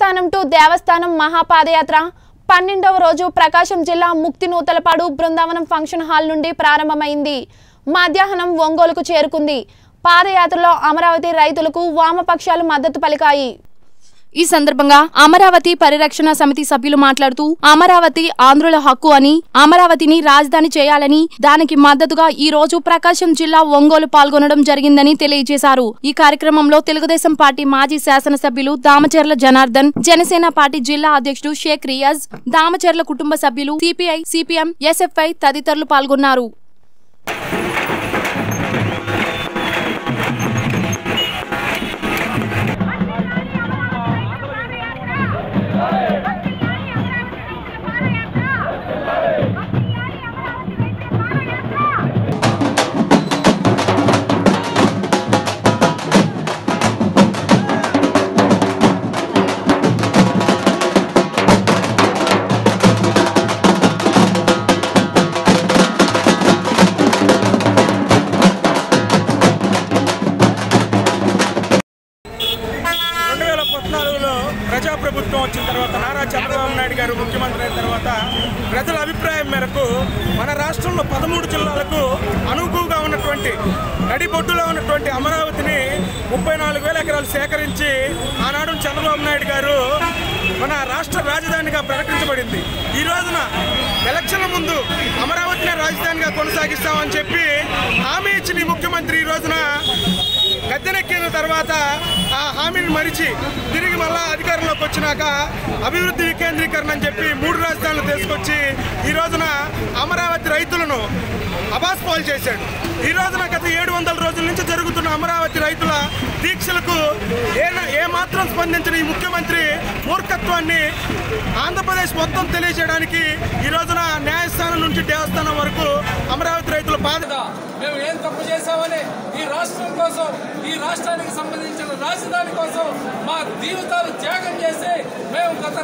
న్యాయస్థానం టు దేవస్థానం మహాపాదయాత్ర పన్నెండవ రోజు ప్రకాశం జిల్లా ముక్తి నూతలపాడు బృందావనం ఫంక్షన్ హాల్ నుండి ప్రారంభమైంది మధ్యాహ్నం ఒంగోలుకు చేరుకుంది పాదయాత్రలో అమరావతి రైతులకు వామపక్షాలు మద్దతు పలికాయి ఈ సందర్భంగా అమరావతి పరిరక్షణ సమితి సభ్యులు మాట్లాడుతూ అమరావతి ఆంధ్రుల హక్కు అని అమరావతిని రాజధాని చేయాలని దానికి మద్దతుగా ఈ రోజు ప్రకాశం జిల్లా ఒంగోలు పాల్గొనడం జరిగిందని తెలియజేశారు ఈ కార్యక్రమంలో తెలుగుదేశం పార్టీ మాజీ శాసనసభ్యులు దామచర్ల జనార్దన్ జనసేన పార్టీ జిల్లా అధ్యక్షుడు షేక్ రియాజ్ దామచర్ల కుటుంబ సభ్యులు సిపిఐ సిపిఎం ఎస్ఎఫ్ఐ తదితరులు పాల్గొన్నారు రెండు వేల పద్నాలుగులో ప్రజాప్రభుత్వం వచ్చిన తర్వాత నారా చంద్రబాబు నాయుడు గారు ముఖ్యమంత్రి అయిన తర్వాత ప్రజల అభిప్రాయం మేరకు మన రాష్ట్రంలో పదమూడు జిల్లాలకు అనుకువగా ఉన్నటువంటి నడిబొడ్డులో ఉన్నటువంటి అమరావతిని ముప్పై నాలుగు వేల ఎకరాలు సేకరించి ఆనాడు చంద్రబాబు నాయుడు గారు మన రాష్ట్ర రాజధానిగా ప్రకటించబడింది ఈ రోజున ఎలక్షన్ల ముందు అమరావతిని రాజధానిగా కొనసాగిస్తామని చెప్పి హామీ ఇచ్చిన ఈ ముఖ్యమంత్రి ఈ రోజున గద్దెనెక్కిన తర్వాత ఆ హామీని మరిచి తిరిగి మళ్ళా అధికారంలోకి వచ్చినాక అభివృద్ధి వికేంద్రీకరణ అని చెప్పి మూడు రాజధానులు తీసుకొచ్చి ఈ రోజున అమరావతి రైతులను అబాస్పాలు చేశాడు ఈ రోజున గత ఏడు వందల రోజుల నుంచి జరుగుతున్న అమరావతి రైతుల దీక్షలకు ఏ ఏ మాత్రం స్పందించిన ఈ ముఖ్యమంత్రి మూర్ఖత్వాన్ని ఆంధ్రప్రదేశ్ మొత్తం తెలియజేయడానికి ఈ రోజున న్యాయస్థానం నుంచి దేవస్థానం వరకు అమరావతి రైతుల బాధ కదా మేము ఏం తప్పు చేశామని ఈ రాష్ట్రం కోసం ఈ రాష్ట్రానికి సంబంధించిన రాజధాని కోసం మా జీవితాలు త్యాగం చేసి మేము గత